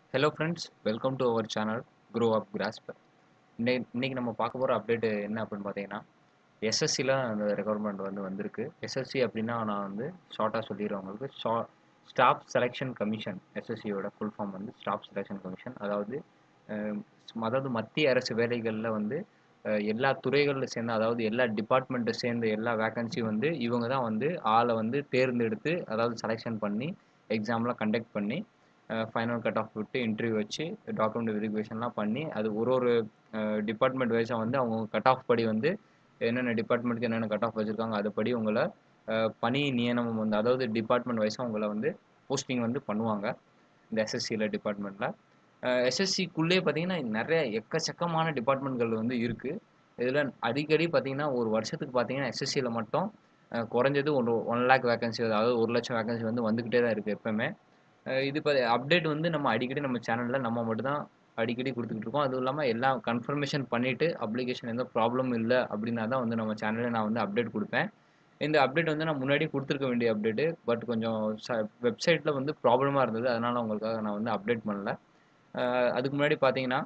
hello friends welcome to our channel grow up grasper இன்னைக்கு இன்னைக்கு நம்ம பார்க்க போகிற அப்டேட் என்ன அப்படின்னு பார்த்தீங்கன்னா எஸ்எஸ்சியில் அந்த ரெக்குவயர்மெண்ட் வந்து வந்திருக்கு எஸ்எஸ்சி அப்படின்னா நான் வந்து ஷார்ட்டாக சொல்லிடுறேன் உங்களுக்கு ஷா ஸ்டாஃப் செலெக்ஷன் கமிஷன் எஸ்எஸ்சியோட ஃபுல் ஃபார்ம் வந்து ஸ்டாஃப் செலெக்ஷன் கமிஷன் அதாவது அஹ், அதாவது மத்திய அரசு வேலைகளில் வந்து அஹ், எல்லா துறைகளில் சேர்ந்த அதாவது எல்லா டிபார்ட்மெண்ட்டை சேர்ந்த எல்லா வேகன்சி வந்து இவங்க தான் வந்து ஆளை வந்து தேர்ந்தெடுத்து அதாவது செலெக்ஷன் பண்ணி எக்ஸாம்லாம் கண்டக்ட் பண்ணி ஃபைனல் கட் ஆஃப் விட்டு இன்டர்வியூ வச்சு டாக்குமெண்ட் வெரிஃபிகேஷன்லாம் பண்ணி அது ஒரு ஒரு டிபார்ட்மெண்ட் வைஸாக வந்து அவங்க கட் ஆஃப் படி வந்து என்னென்ன டிபார்ட்மெண்ட்டுக்கு என்னென்ன கட் ஆஃப் வச்சுருக்காங்க அதுபடி உங்களை அஹ், பணி நியமனம் வந்து அதாவது டிபார்ட்மெண்ட் வைஸாக உங்களை வந்து போஸ்டிங் வந்து பண்ணுவாங்க இந்த எஸ்எஸ்சியில் டிபார்ட்மெண்ட்டில் எஸ்எஸ்சிக்குள்ளே பார்த்தீங்கன்னா நிறைய எக்கச்சக்கமான டிபார்ட்மெண்ட்கள் வந்து இருக்குது இதில் அடிக்கடி பார்த்தீங்கன்னா ஒரு வருஷத்துக்கு பார்த்தீங்கன்னா எஸ்எஸ்சியில் மட்டும் அஹ், குறைஞ்சது ஒரு ஒன் லேக் வேகன்சி அதாவது ஒரு லட்சம் வேகன்சி வந்து வந்துக்கிட்டே தான் இருக்குது எப்போவுமே அஹ் இது இப்போ அப்டேட் வந்து நம்ம அடிக்கடி நம்ம சேனலில் நம்ம மட்டும் தான் அடிக்கடி கொடுத்துக்கிட்டு இருக்கோம் அதுவும் இல்லாமல் எல்லாம் கன்ஃபர்மேஷன் பண்ணிவிட்டு அப்ளிகேஷன் எந்த ப்ராப்ளம் இல்லை அப்படின்னா தான் வந்து நம்ம சேனலில் நான் வந்து அப்டேட் கொடுப்பேன் இந்த அப்டேட் வந்து நான் முன்னாடி கொடுத்துருக்க வேண்டிய அப்டேட்டு பட் கொஞ்சம் வெப்சைட்டில் வந்து ப்ராப்ளமாக இருந்தது அதனால் உங்களுக்காக நான் வந்து அப்டேட் பண்ணல அஹ் அதுக்கு முன்னாடி பார்த்தீங்கன்னா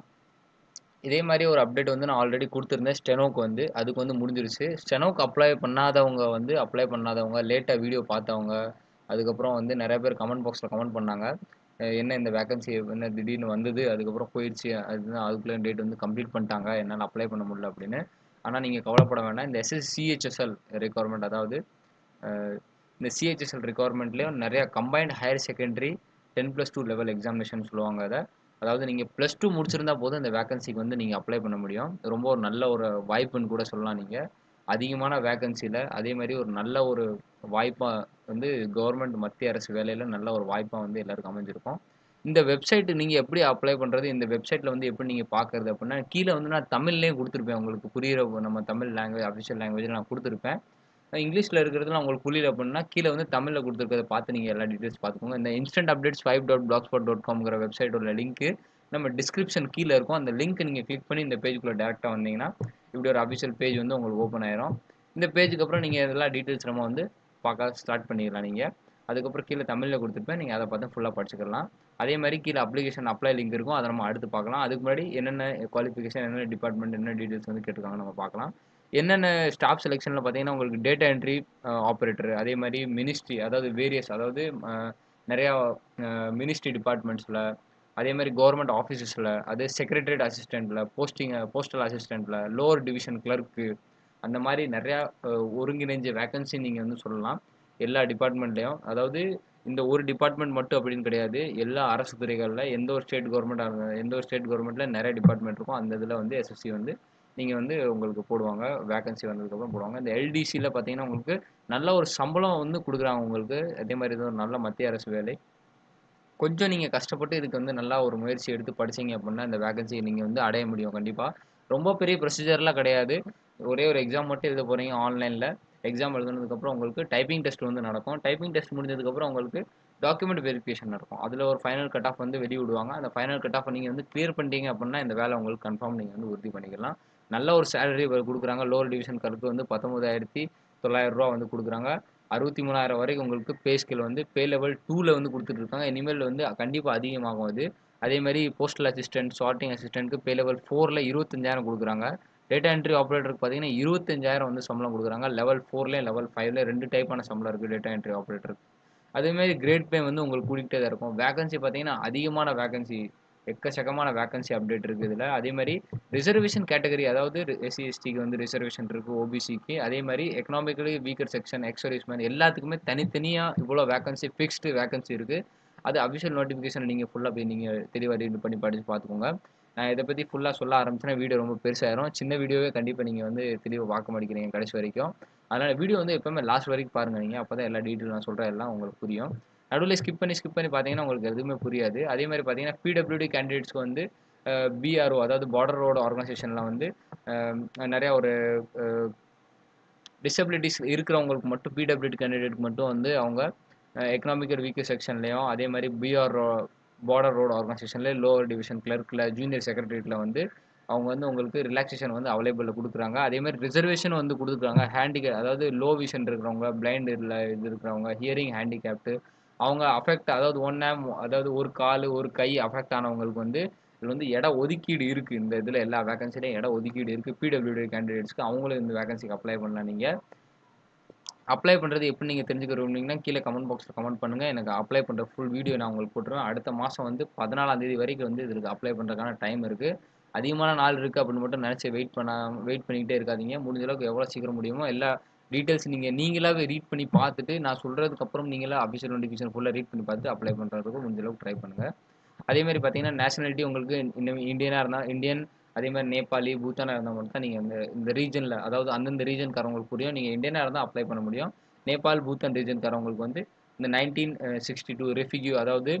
இதே மாதிரி ஒரு அப்டேட் வந்து நான் ஆல்ரெடி கொடுத்துருந்தேன் ஸ்டெனோக்கு வந்து அதுக்கு வந்து முடிஞ்சிருச்சு ஸ்டெனோக்கு அப்ளை பண்ணாதவங்க வந்து அப்ளை பண்ணாதவங்க லேட்டாக வீடியோ பார்த்தவங்க அதுக்கப்புறம் வந்து நிறைய பேர் கமெண்ட் பாக்ஸில் கமெண்ட் பண்ணாங்க அஹ் என்ன இந்த வேகன்சி என்ன திடீர்னு வந்தது அதுக்கப்புறம் போயிடுச்சு அதுதான் அதுக்குள்ளே டேட் வந்து கம்ப்ளீட் பண்ணிட்டாங்க என்னால் அப்ளை பண்ண முடியல அப்படின்னு ஆனால் நீங்கள் கவலைப்பட வேண்டாம் இந்த எஸ்எஸ் சிஹெச்எஸ்எல் ரெக்குவயர்மெண்ட் அதாவது அஹ் இந்த சிஹெச்எஸ்எல் ரெக்குவயர்மெண்ட்லேயும் நிறைய combined higher secondary ten plus two level examination சொல்லுவாங்க அதை அதாவது நீங்கள் ப்ளஸ் டூ முடிச்சிருந்தா போதும் இந்த வேகன்சிக்கு வந்து நீங்கள் அப்ளை பண்ண முடியும் ரொம்ப ஒரு நல்ல ஒரு வாய்ப்புன்னு கூட சொல்லலாம் நீங்கள் அதிகமான வேகன்சியில் அதே மாதிரி ஒரு நல்ல ஒரு வாய்ப்பாக வந்து கவர்மெண்ட் மத்திய அரசு வேலையில் நல்ல ஒரு வாய்ப்பாக வந்து எல்லாருக்கும் அமைஞ்சிருக்கும் இந்த வெப்சைட் நீங்கள் எப்படி அப்ளை பண்ணுறது இந்த வெப்சைட்டில் வந்து எப்படி நீங்கள் பார்க்குறது அப்படின்னா கீழே வந்து நான் தமிழ்லேயும் கொடுத்துருப்பேன் உங்களுக்கு புரியிற நம்ம தமிழ் லாங்குவேஜ் அஃபிஷியல் லாங்குவேஜில் நான் கொடுத்துருப்பேன் இங்கிலீஷில் இருக்கிறதுல உங்களுக்கு புரியல அப்படின்னா கீழே வந்து தமிழில் கொடுத்துருக்கறத பார்த்து நீங்கள் எல்லா டீட்டெயில்ஸ் பார்த்துக்கோங்க இந்த instant updates five dot black spot dot காம்ங்கிற வெப்சைட்டோட லிங்க்கு நம்ம டிஸ்கிரிப்ஷன் கீழே இருக்கும் அந்த லிங்க் நீங்கள் கிளிக் பண்ணி இந்த பேஜுக்குள்ளே டேரெக்டாக வந்தீங்கன்னா இப்படி ஒரு அஃபிஷியல் பேஜ் வந்து உங்களுக்கு ஓப்பன் ஆயிரும் இந்த பேஜுக்கு அப்புறம் நீங்கள் எல்லா டீட்டெயில்ஸ் நம்ம வந்து பார்க்க ஸ்டார்ட் பண்ணிடலாம் நீங்கள் அதுக்கப்புறம் கீழே தமிழில் கொடுத்துருப்பேன் நீங்கள் அதை பார்த்து ஃபுல்லாக படிச்சுக்கலாம் அதே மாதிரி கீழே அப்ளிகேஷன் அப்ளை லிங்க் இருக்கும் அதை நம்ம அடுத்து பார்க்கலாம் அதுக்கு முன்னாடி என்னென்ன குவாலிஃபிகேஷன் என்னென்ன டிபார்ட்மெண்ட் என்ன டீட்டெயில்ஸ் வந்து கேட்டிருக்காங்க நம்ம பார்க்கலாம் என்னென்ன ஸ்டாஃப் செலெக்ஷனில் பார்த்தீங்கன்னா உங்களுக்கு டேட்டா என்ட்ரி ஆப்ரேட்டர் அதே மாதிரி மினிஸ்ட்ரி அதாவது வேரியஸ் அதாவது அஹ், நிறையா மினிஸ்ட்ரி டிபார்ட்மெண்ட்ஸில் அதே மாதிரி கவர்மெண்ட் ஆஃபீஸஸில் அது செக்ரட்டரியேட் அசிஸ்டண்ட்டில் போஸ்டிங் போஸ்டல் அசிஸ்டண்ட்டில் லோவர் டிவிஷன் கிளர்க்கு அந்த மாதிரி நிறையா அஹ், ஒருங்கிணைஞ்ச வேகன்சி நீங்கள் வந்து சொல்லலாம் எல்லா டிபார்ட்மெண்ட்லேயும் அதாவது இந்த ஒரு டிபார்ட்மெண்ட் மட்டும் அப்படின்னு கிடையாது எல்லா அரசு துறைகளில் எந்த ஒரு ஸ்டேட் கவர்மெண்ட்டாக இருந்தாலும் எந்த ஒரு ஸ்டேட் கவர்மெண்ட்டில் நிறைய டிபார்ட்மெண்ட் இருக்கும் அந்த இதில் வந்து எஸ்எஸ்சி வந்து நீங்கள் வந்து உங்களுக்கு போடுவாங்க வேகன்சி வந்ததுக்கப்புறம் போடுவாங்க இந்த எல்டிசியில் பார்த்தீங்கன்னா உங்களுக்கு நல்ல ஒரு சம்பளம் வந்து கொடுக்குறாங்க உங்களுக்கு அதே மாதிரி இது ஒரு நல்ல மத்திய அரசு வேலை கொஞ்சம் நீங்கள் கஷ்டப்பட்டு இதுக்கு வந்து நல்லா ஒரு முயற்சி எடுத்து படிச்சீங்க அப்படின்னா இந்த வேகன்சியை நீங்கள் வந்து அடைய முடியும் கண்டிப்பாக ரொம்ப பெரிய ப்ரொசீஜர்லாம் கிடையாது ஒரே ஒரு எக்ஸாம் மட்டும் எழுத போகிறீங்க ஆன்லைனில் எக்ஸாம் எழுதுனதுக்கப்புறம் உங்களுக்கு டைப்பிங் டெஸ்ட் வந்து நடக்கும் டைப்பிங் டெஸ்ட் முடிஞ்சதுக்கப்புறம் உங்களுக்கு டாக்குமெண்ட் வெரிஃபிகேஷன் நடக்கும் அதில் ஒரு ஃபைனல் கட் ஆஃப் வந்து வெளிய விடுவாங்க அந்த ஃபைனல் கட் ஆஃப் நீங்கள் வந்து கிளியர் பண்ணிட்டீங்க அப்படின்னா இந்த வேலை உங்களுக்கு கன்ஃபார்ம் நீங்கள் வந்து உறுதி பண்ணிக்கலாம் நல்ல ஒரு சேலரி கொடுக்குறாங்க லோவர் டிவிஷன் கருக்கு வந்து பத்தொம்பதாயிரத்தி தொள்ளாயிரம் ரூபா வந்து கொடுக்குறாங்க அறுபத்தி மூணாயிரம் வரைக்கும் உங்களுக்கு பே ஸ்கேல் வந்து பே லெவல் டூவில் வந்து கொடுத்துட்ருக்காங்க இனிமேல் வந்து கண்டிப்பாக அதிகமாகும் அது அதே மாதிரி போஸ்டல் அசிஸ்டன்ட் சார்ட்டிங் அசிஸ்டன்ட்க்கு பே லெவல் ஃபோரில் இருபத்தஞ்சாயிரம் கொடுக்குறாங்க டேட்டா என்ட்ரி ஆப்ரேட்டருக்கு பார்த்தீங்கன்னா இருபத்தஞ்சாயிரம் வந்து சம்பளம் கொடுக்குறாங்க லெவல் ஃபோர்லேயும் லெவல் ஃபைவ்ல ரெண்டு டைப்பான சம்பளம் இருக்குது டேட்டா என்ட்ரி ஆப்ரேட்டருக்கு அதேமாதிரி கிரேட் பே வந்து உங்களுக்கு கூட்டிகிட்டே தான் இருக்கும் வேகன்சி பார்த்தீங்கன்னா அதிகமான வேகன்சி எக்கச்சக்கமான வேகன்சி அப்டேட் இருக்குது இதில் அதே மாதிரி ரிசர்வேஷன் கேட்டகரி அதாவது எஸ்சி எஸ்டிக்கு வந்து ரிசர்வேஷன் இருக்குது ஓபிசிக்கு அதே மாதிரி எக்கனாமிக்கலி வீக்கர் செக்ஷன் எக்ஸர்வீஸ்மேன் எல்லாத்துக்குமே தனித்தனியாக இவ்வளோ வேகன்சி ஃபிக்ஸ்டு வேகன்சி இருக்குது அது அஃபிஷியல் நோட்டிஃபிகேஷன் நீங்கள் ஃபுல்லாக போய் நீங்கள் தெளிவாக ரீட் பண்ணி படித்து பார்த்துக்கோங்க நான் இதை பற்றி ஃபுல்லாக சொல்ல ஆரம்பிச்சேன்னா வீடியோ ரொம்ப பெருசாயிரும் சின்ன வீடியோவே கண்டிப்பாக நீங்கள் வந்து தெளிவாக பார்க்க மாட்டேங்கிறீங்க கடைசி வரைக்கும் அதனால் வீடியோ வந்து எப்போவுமே லாஸ்ட் வரைக்கும் பாருங்கள் நீங்கள் அப்போ தான் எல்லா டீட்டெயில் நான் சொல்கிற எல்லாம் உங்களுக்கு புரியும் நடுவில் ஸ்கிப் பண்ணி ஸ்கிப் பண்ணி பார்த்தீங்கன்னா உங்களுக்கு எதுவுமே புரியாது அதே மாதிரி பார்த்தீங்கன்னா பிடபிள்யூடி கேண்டிடேட்ஸ்க்கு வந்து பிஆர்ஓ அதாவது பார்டர் ரோடு ஆர்கனைசேஷனில் வந்து அஹ், நிறையா ஒரு டிசபிலிட்டிஸ் இருக்கிறவங்களுக்கு மட்டும் பிடபிள்யூடி கேண்டிடேட்க்கு மட்டும் வந்து அவங்க எக்கனாமிக்கல் வீக்கர் செக்ஷன்லேயும் அதே மாதிரி பிஆர் பார்டர் ரோடு ஆர்கனைசேஷனில் லோவர் டிவிஷன் கிளர்க்கில் ஜூனியர் செக்ரட்டரியேட்டில் வந்து அவங்க வந்து உங்களுக்கு ரிலாக்ஸேஷன் வந்து அவைலபிளில் கொடுக்குறாங்க அதே மாதிரி ரிசர்வேஷன் வந்து கொடுத்துருக்காங்க ஹேண்டிகே அதாவது லோ விஷன் இருக்கிறவங்க பிளைண்ட் இல்லை இது இருக்கிறவங்க ஹியரிங் ஹேண்டிகேப்டு அவங்க அஃபெக்ட் அதாவது ஒன் ஆம் அதாவது ஒரு கால் ஒரு கை அஃபெக்ட் ஆனவங்களுக்கு வந்து இதில் வந்து இட ஒதுக்கீடு இருக்குது இந்த இதில் எல்லா வேகன்சிலையும் இட ஒதுக்கீடு இருக்குது பிடபிள்யூடி கேண்டிடேட்ஸ்க்கு அவங்களும் இந்த வேகன்சிக்கு அப்ளை பண்ணலாம் நீங்கள் அப்ளை பண்ணுறது எப்படி நீங்கள் தெரிஞ்சுக்க விரும்புனீங்கன்னா கீழே கமெண்ட் பாக்ஸில் கமெண்ட் பண்ணுங்கள் எனக்கு அப்ளை பண்ணுற ஃபுல் வீடியோ நான் உங்களுக்கு போட்டுருவேன் அடுத்த மாதம் வந்து பதினாலாம் தேதி வரைக்கும் வந்து இதுக்கு அப்ளை பண்ணுறதுக்கான டைம் இருக்குது அதிகமான நாள் இருக்குது அப்படின்னு மட்டும் நினச்சி வெயிட் பண்ண வெயிட் பண்ணிக்கிட்டே இருக்காதீங்க முடிஞ்ச அளவுக்கு எவ்வளோ சீக்கிரம் முடியுமோ எல்லா டீட்டெயில்ஸ் நீங்கள் நீங்களாவே ரீட் பண்ணி பார்த்துட்டு நான் சொல்கிறதுக்கு அப்புறம் நீங்களா அஃபிஷியல் நோட்டிஃபிகேஷன் ஃபுல்லாக ரீட் பண்ணி பார்த்து அப்ளை பண்ணுறதுக்கு முடிஞ்ச அளவுக்கு ட்ரை பண்ணுங்கள் அதே மாதிரி பார்த்தீங்கன்னா நேஷனாலிட்டி உங்களுக்கு இன்னும் இந்தியனாக இருந்தால் இந்தியன் அதே மாதிரி நேபாளி பூட்டானாக இருந்தால் மட்டும் தான் நீங்கள் இந்த இந்த ரீஜனில் அதாவது அந்தந்த ரீஜன்காரவங்களுக்கு புரியும் நீங்கள் இந்தியனாக இருந்தால் அப்ளை பண்ண முடியும் நேபாள் பூட்டான் ரீஜன்காரவங்களுக்கு வந்து இந்த நைன்டீன் சிக்ஸ்டி டூ ரெஃப்யூகியூ அதாவது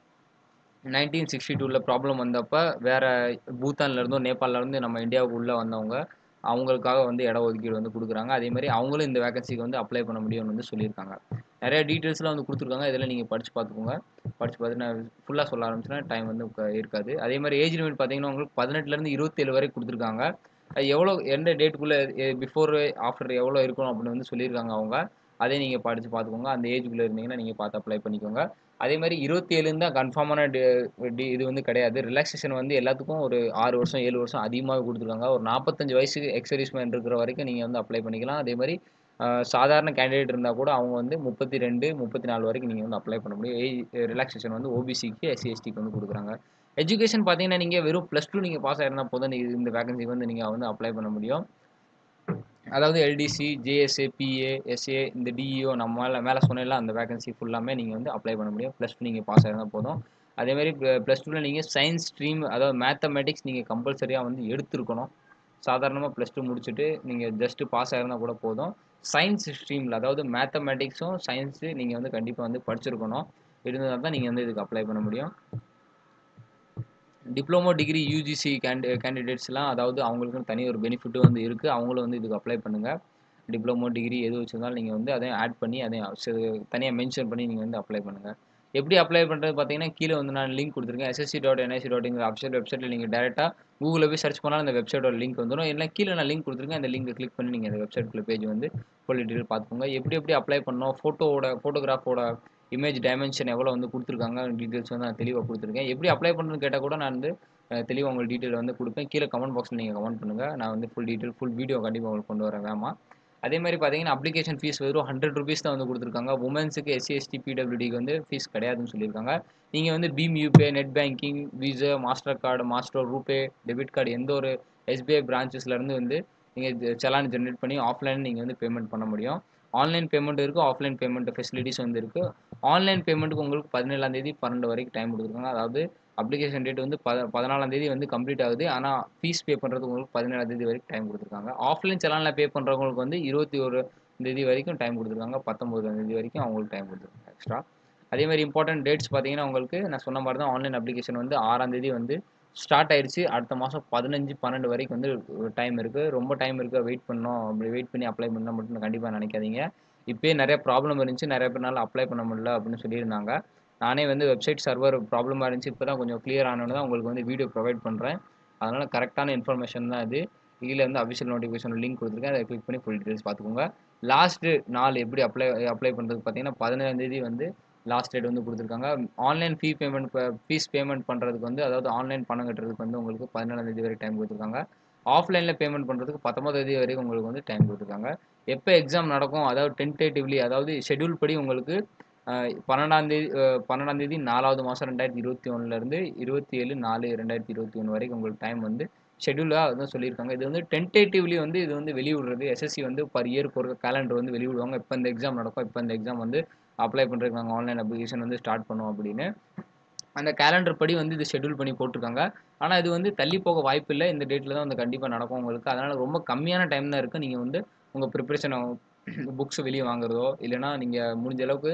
நைன்டீன் சிக்ஸ்டி டூவில் ப்ராப்ளம் வந்தப்போ வேறு பூட்டான்லேருந்தோ நேபாளிலேருந்து நம்ம இந்தியாவுக்கு உள்ளே வந்தவங்க அவங்களுக்காக வந்து இட ஒதுக்கீடு வந்து கொடுக்குறாங்க அதே மாதிரி அவங்களும் இந்த வேகன்சிக்கு வந்து அப்ளை பண்ண முடியும்னு வந்து சொல்லியிருக்காங்க நிறைய டீட்டெயில்ஸ்லாம் வந்து கொடுத்துருக்காங்க இதெல்லாம் நீங்கள் படித்து பார்த்துக்கோங்க படித்து பார்த்து நான் ஃபுல்லாக சொல்ல ஆரம்பிச்சுன்னா டைம் வந்து உக்க- இருக்காது அதே மாதிரி ஏஜ் லிமிட் பார்த்தீங்கன்னா உங்களுக்கு பதினெட்டுலேருந்து இருபத்தேழு வரை கொடுத்துருக்காங்க அது எவ்வளோ எந்த டேட்டுக்குள்ளே பிஃபோர் ஆஃப்டர் எவ்வளோ இருக்கணும் அப்படின்னு வந்து சொல்லியிருக்காங்க அவங்க அதே நீங்கள் படித்து பார்த்துக்கோங்க அந்த ஏஜுக்குள்ளே இருந்தீங்கன்னா நீங்கள் பார்த்து அப்ளை பண்ணிக்கோங்க அதே மாதிரி இருபத்தி ஏழுன்னு தான் கன்ஃபார்மான இது வந்து கிடையாது ரிலாக்ஸேஷன் வந்து எல்லாத்துக்கும் ஒரு ஆறு வருஷம் ஏழு வருஷம் அதிகமாக கொடுத்துருக்காங்க ஒரு நாற்பத்தஞ்சு வயசுக்கு எக்ஸர்வீஸ்மேன் இருக்கிற வரைக்கும் நீங்கள் வந்து அப்ளை பண்ணிக்கலாம் அதே மாதிரி ஆஹ், சாதாரண கேண்டிடேட் இருந்தால் கூட அவங்க வந்து முப்பத்தி ரெண்டு முப்பத்தி நாலு வரைக்கும் நீங்கள் வந்து அப்ளை பண்ண முடியும் ஏஜ் ரிலாக்ஸேஷன் வந்து ஓபிசிக்கு எஸ்சி எஸ்டிக்கு வந்து கொடுக்குறாங்க எஜுகேஷன் பார்த்தீங்கன்னா நீங்கள் வெறும் ப்ளஸ் டூ நீங்கள் பாஸ் ஆயிருந்தா போதும் நீங்க இந்த வேகன்சிக்கு வந்து நீங்கள் வந்து அப்ளை பண்ண முடியும் அதாவது எல்டிசி ஜேஎஸ்ஏ பிஏ எஸ்ஏ இந்த டிஇஓ நம்ம மேலே மேலே சொன்னல அந்த வேகன்சி ஃபுல்லாமே நீங்கள் வந்து அப்ளை பண்ண முடியும் ப்ளஸ் டூ நீங்கள் பாஸ் ஆயிருந்தால் போதும் அதே மாதிரி ப்ளஸ் டூவில் நீங்கள் சயின்ஸ் ஸ்ட்ரீம் அதாவது மேத்தமெட்டிக்ஸ் நீங்கள் கம்பல்சரியாக வந்து எடுத்திருக்கணும் சாதாரணமாக ப்ளஸ் டூ முடிச்சுட்டு நீங்கள் ஜஸ்ட்டு பாஸ் ஆயிருந்தால் கூட போதும் சயின்ஸ் ஸ்ட்ரீமில் அதாவது மேத்தமெட்டிக்ஸும் சயின்ஸு நீங்கள் வந்து கண்டிப்பாக வந்து படிச்சிருக்கணும் இருந்ததால் தான் நீங்கள் வந்து இதுக்கு அப்ளை பண்ண முடியும் டிப்ளமோ டிகிரி யூஜிசி கேண்டி கேண்டிடேட்ஸ்லாம் அதாவது அவங்களுக்குன்னு தனி ஒரு பெனிஃபிட்டும் வந்து இருக்குது அவங்களும் வந்து இதுக்கு அப்ளை பண்ணுங்கள் டிப்ளமோ டிகிரி எது வச்சிருந்தாலும் நீங்கள் வந்து அதையும் ஆட் பண்ணி அதையும் தனியாக மென்ஷன் பண்ணி நீங்கள் வந்து அப்ளை பண்ணுங்கள் எப்படி அப்ளை பண்ணுறது பார்த்தீங்கன்னா கீழே வந்து நான் லிங்க் கொடுத்துருக்கேன் எஸ்எஸ்சி டாட் என்ஐசி டாட்ங்கிற அஃபிஷியல் வெப்சைட்டில் நீங்கள் டேரெக்டாக கூகுளில் போய் சர்ச் பண்ணாலும் அந்த வெப்சைட்டோட லிங்க் வந்துடும் இல்லை கீழே நான் லிங்க் கொடுத்துருக்கேன் அந்த லிங்கை கிளிக் பண்ணி நீங்கள் அந்த வெப்சைட்டுக்குள்ள பேஜ் வந்து ஃபுல் டீட்டெயில் பார்த்துக்கோங்க எப்படி எப்படி அப்ளை பண்ணணும் ஃபோட்டோவோட ஃபோட்டோகிராஃபோட இமேஜ் டைமென்ஷன் எவ்வளோ வந்து கொடுத்துருக்காங்க டீட்டெயில்ஸ் வந்து நான் தெளிவாக கொடுத்துருக்கேன் எப்படி அப்ளை பண்ணுறதுன்னு கேட்டால் கூட நான் வந்து அஹ், தெளிவாக உங்களுக்கு டீட்டெயில் வந்து கொடுப்பேன் கீழே கமெண்ட் பாக்ஸில் நீங்கள் கமெண்ட் பண்ணுங்கள் நான் வந்து ஃபுல் டீட்டெயில் ஃபுல் வீடியோ கண்டிப்பாக உங்களுக்கு கொண்டு வரேன் வேமா அதே மாதிரி பார்த்தீங்கன்னா அப்ளிகேஷன் ஃபீஸ் வெறும் ஹண்ட்ரட் ருபீஸ் தான் வந்து கொடுத்துருக்காங்க உமன்ஸுக்கு எஸ்சி எஸ்டி பிடபிள்யூடிக்கு வந்து ஃபீஸ் கிடையாதுன்னு சொல்லியிருக்காங்க நீங்கள் வந்து பீம் யூபே net banking Visa Master card Master RuPay debit card எந்த ஒரு எஸ்பிஐ பிரான்ச்சஸ்லேருந்து வந்து நீங்கள் செலான் ஜென்ரேட் பண்ணி ஆஃப்லைன் நீங்கள் வந்து பேமெண்ட் பண்ண முடியும் ஆன்லைன் பேமெண்ட் இருக்குது ஆஃப்லைன் பேமெண்ட் ஃபெசிலிட்டிஸ் வந்து இருக்குது ஆன்லைன் பேமெண்ட்டுக்கு உங்களுக்கு பதினேழாம் தேதி பன்னெண்டு வரைக்கும் டைம் கொடுத்துருக்காங்க அதாவது அப்ளிகேஷன் டேட் வந்து பத பதினாலாம் தேதி வந்து கம்ப்ளீட் ஆகுது ஆனால் ஃபீஸ் பே பண்ணுறதுக்கு உங்களுக்கு பதினேழாம் தேதி வரைக்கும் டைம் கொடுத்துருக்காங்க ஆஃப்லைன் செலானில் பே பண்ணுறவங்களுக்கு வந்து இருபத்தி ஒரு தேதி வரைக்கும் டைம் கொடுத்துருக்காங்க பத்தொம்பதாம் தேதி வரைக்கும் அவங்களுக்கு டைம் கொடுத்துருக்காங்க எக்ஸ்ட்ரா அதே மாதிரி இம்பார்ட்டன்ட் டேட்ஸ் பார்த்தீங்கன்னா உங்களுக்கு நான் சொன்ன மாதிரி தான் ஆன்லைன் அப்ளிகேஷன் வந்து ஆறாம் தேதி வந்து ஸ்டார்ட் ஆயிடுச்சு அடுத்த மாதம் பதினஞ்சு பன்னெண்டு வரைக்கும் வந்து டைம் இருக்குது ரொம்ப டைம் இருக்குது வெயிட் பண்ணோம் அப்படி வெயிட் பண்ணி அப்ளை பண்ணால் மட்டும் கண்டிப்பாக நினைக்காதீங்க இப்போயே நிறைய ப்ராப்ளம் இருந்துச்சு நிறைய பேர்னால அப்ளை பண்ண முடியல அப்படின்னு சொல்லியிருந்தாங்க நானே வந்து வெப்சைட் சர்வர் ப்ராப்ளமாக இருந்துச்சு இப்போ தான் கொஞ்சம் கிளியர் ஆனோன்னு தான் உங்களுக்கு வந்து வீடியோ ப்ரொவைட் பண்ணுறேன் அதனால் கரெக்டான இன்ஃபர்மேஷன் தான் இது கீழே வந்து அஃபிஷியல் நோட்டிஃபிகேஷன் லிங்க் கொடுத்துருக்கேன் அதை கிளிக் பண்ணி ஃபுல் டீட்டெயில்ஸ் பார்த்துக்கோங்க லாஸ்ட்டு நாள் எப்படி அப்ளை அப்ளை பண்ணுறதுக்கு பார்த்தீங்கன்னா பதினேழாம் தேதி வந்து லாஸ்ட் டேட் வந்து கொடுத்துருக்காங்க online fee payment fees payment பண்ணுறதுக்கு வந்து அதாவது ஆன்லைன் பணம் கட்டுறதுக்கு வந்து உங்களுக்கு பதினேழாம் தேதி வரைக்கும் டைம் கொடுத்துருக்காங்க ஆஃப்லைனில் பேமெண்ட் பண்ணுறதுக்கு பத்தொம்பதாம் தேதி வரைக்கும் உங்களுக்கு வந்து டைம் கொடுத்துருக்காங்க எப்போ எக்ஸாம் நடக்கும் அதாவது டென்டேட்டிவ்லி அதாவது ஷெட்யூல் படி உங்களுக்கு அஹ், பன்னெண்டாம் தேதி அஹ், பன்னெண்டாம் தேதி நாலாவது மாதம் ரெண்டாயிரத்தி இருபத்தி ஒன்றுலேருந்து இருபத்தி ஏழு நாலு ரெண்டாயிரத்தி இருபத்தி ஒன்று வரைக்கும் உங்களுக்கு டைம் வந்து ஷெட்யூலாக வந்து சொல்லியிருக்காங்க இது வந்து டென்டேட்டிவ்லி வந்து இது வந்து வெளியிடுறது எஸ்எஸ்சி வந்து பர் இயருக்கு ஒரு கேலண்டர் வந்து வெளியிடுவாங்க இப்போ இந்த எக்ஸாம் நடக்கும் இப்போ இந்த எக்ஸாம் வந்து அப்ளை பண்ணுறதுக்கு நாங்கள் ஆன்லைன் அப்ளிகேஷன் வந்து ஸ்டார்ட் பண்ணுவோம் அப்படின்னு அந்த கேலண்டர் படி வந்து இது ஷெட்யூல் பண்ணி போட்டிருக்காங்க ஆனால் இது வந்து தள்ளி போக வாய்ப்பு இல்லை இந்த டேட்டில் தான் வந்து கண்டிப்பாக நடக்கும் உங்களுக்கு அதனால் ரொம்ப கம்மியான டைம் தான் இருக்குது நீங்கள் வந்து உங்கள் ப்ரிப்ரேஷன் புக்ஸ் வெளியே வாங்குறதோ இல்லைனா நீங்கள் முடிஞ்ச அளவுக்கு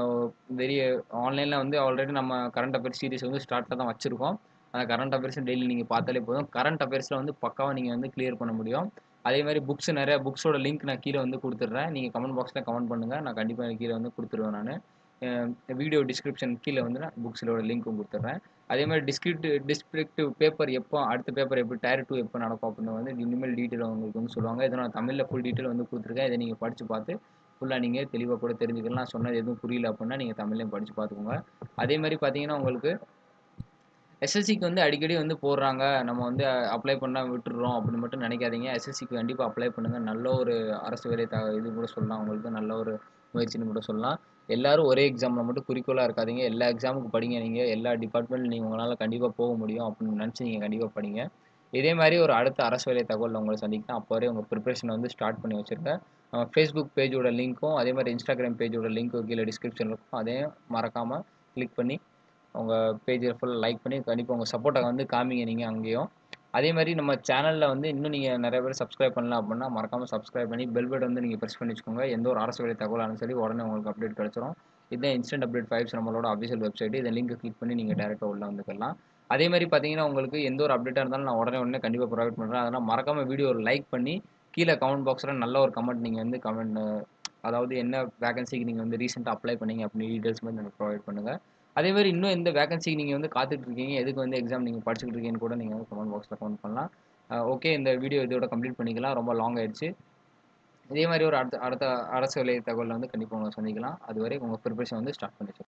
வெளியே ஆன்லைனில் வந்து ஆல்ரெடி நம்ம கரண்ட் அஃபேர்ஸ் சீரிஸ் வந்து ஸ்டார்ட்டில் தான் வச்சுருக்கோம் அந்த கரண்ட் அஃபேர்ஸ் டெய்லி நீங்கள் பார்த்தாலே போதும் கரண்ட் அஃபேர்ஸில் வந்து பக்காவாக நீங்கள் வந்து கிளியர் பண்ண முடியும் அதே மாதிரி புக்ஸ் நிறைய புக்ஸோட லிங்க் நான் கீழே வந்து கொடுத்துட்றேன் நீங்கள் கமெண்ட் பாக்ஸில் கமெண்ட் பண்ணுங்கள் நான் கண்டிப்பாக கீழே வந்து கொடுத்துருவேன் நான் வீடியோ டிஸ்கிரிப்ஷன் கீழே வந்து நான் புக்ஸோட லிங்க்கும் கொடுத்துட்றேன் அதே மாதிரி டிஸ்கிரிப்டிவ் டிஸ்கிரிப்டிவ் பேப்பர் எப்போ அடுத்த பேப்பர் எப்போ டயர் டூ எப்போ நடக்கும் அப்படின்னு வந்து இனிமேல் டீட்டெயில் உங்களுக்கு வந்து சொல்லுவாங்க இதை நான் தமிழில் ஃபுல் டீட்டெயில் வந்து கொடுத்துருக்கேன் இதை நீங்கள் படித்து பார்த்து ஃபுல்லாக நீங்கள் தெளிவாக கூட தெரிஞ்சுக்கலாம் நான் சொன்னது எதுவும் புரியல அப்படின்னா நீங்கள் தமிழ்லையும் படித்து பார்த்துக்கோங்க அதே மாதிரி பார்த்தீங்கன்னா உங்களுக்கு எஸ்எஸ்சிக்கு வந்து அடிக்கடி வந்து போடுறாங்க நம்ம வந்து அப்ளை பண்ண விட்டுடுறோம் அப்படின்னு மட்டும் நினைக்காதீங்க எஸ்எஸ்சிக்கு கண்டிப்பாக அப்ளை பண்ணுங்கள் நல்ல ஒரு அரசு வேலை த இது கூட சொல்லலாம் உங்களுக்கு நல்ல ஒரு முயற்சின்னு கூட சொல்லலாம் எல்லாரும் ஒரே எக்ஸாமில் மட்டும் குறிக்கோளாக இருக்காதீங்க எல்லா எக்ஸாமுக்கு படிங்க நீங்கள் எல்லா டிபார்ட்மெண்ட் நீங்கள் உங்களால் கண்டிப்பாக போக முடியும் அப்படின்னு நினச்சி நீங்கள் கண்டிப்பாக படிங்க இதே மாதிரி ஒரு அடுத்த அரசு வேலை தகவல் உங்களை சந்திக்கிறேன் அப்போ வரை உங்கள் ப்ரிப்பரேஷனை வந்து ஸ்டார்ட் பண்ணி வச்சுருக்கேன் நம்ம ஃபேஸ்புக் பேஜோட லிங்க்கும் அதே மாதிரி இன்ஸ்டாகிராம் பேஜோட லிங்க்கும் கீழே டிஸ்கிரிப்ஷனில் இருக்கும் அதையும் மறக்காமல் கிளிக் பண்ணி உங்கள் பேஜை ஃபுல்லாக லைக் பண்ணி கண்டிப்பாக உங்கள் சப்போர்ட்டை வந்து காமிங்க நீங்கள் அங்கேயும் அதே மாதிரி நம்ம சேனலில் வந்து இன்னும் நீங்கள் நிறைய பேர் சப்ஸ்கிரைப் பண்ணல அப்படின்னா மறக்காமல் சப்ஸ்கிரைப் பண்ணி பெல் பட்டன் வந்து நீங்கள் ப்ரெஸ் பண்ணி வச்சுக்கோங்க எந்த ஒரு அரசு வேலை தகவலாலும் சரி உடனே உங்களுக்கு அப்டேட் கிடச்சிரும் இதுதான் இன்ஸ்டன்ட் அப்டேட் ஃபைவ்ஸ் நம்மளோட அஃபிஷியல் வெப்சைட் இந்த லிங்க் கிளிக் பண்ணி நீங்கள் டேரெக்டாக உள்ள வந்துக்கலாம் அதே மாதிரி பார்த்தீங்கன்னா உங்களுக்கு எந்த ஒரு அப்டேட்டாக இருந்தாலும் நான் உடனே உடனே கண்டிப்பாக ப்ரொவைட் பண்ணுறேன் அதனால் மறக்காமல் வீடியோ லைக் பண்ணி கீழே கமெண்ட் பாக்ஸில் நல்ல ஒரு கமெண்ட் நீங்கள் வந்து கமெண்ட் அதாவது என்ன வேகன்சிக்கு நீங்கள் வந்து ரீசெண்டாக அப்ளை பண்ணீங்க அப்படின்னு டீட்டெயில்ஸ் வந்து எனக்கு ப்ரொவைட் பண்ணுங்கள் அதே மாதிரி இன்னும் எந்த வேகன்சிக்கு நீங்கள் வந்து காத்துட்டு இருக்கீங்க எதுக்கு வந்து எக்ஸாம் நீங்கள் படிச்சுட்டு இருக்கீங்கன்னு கூட நீங்கள் வந்து கமெண்ட் பாக்ஸில் கமெண்ட் பண்ணலாம் ஓகே இந்த வீடியோ இதோட கம்ப்ளீட் பண்ணிக்கலாம் ரொம்ப லாங் ஆயிடுச்சு இதே மாதிரி ஒரு அடுத்த அடுத்த அரசு வேலை தகவலில் வந்து கண்டிப்பாக உங்களை சந்திக்கலாம் அதுவரை உங்கள் ப்ரிப்பரேஷன் வந்து ஸ்டார்ட் பண்ணி வச்சுருக்கோம்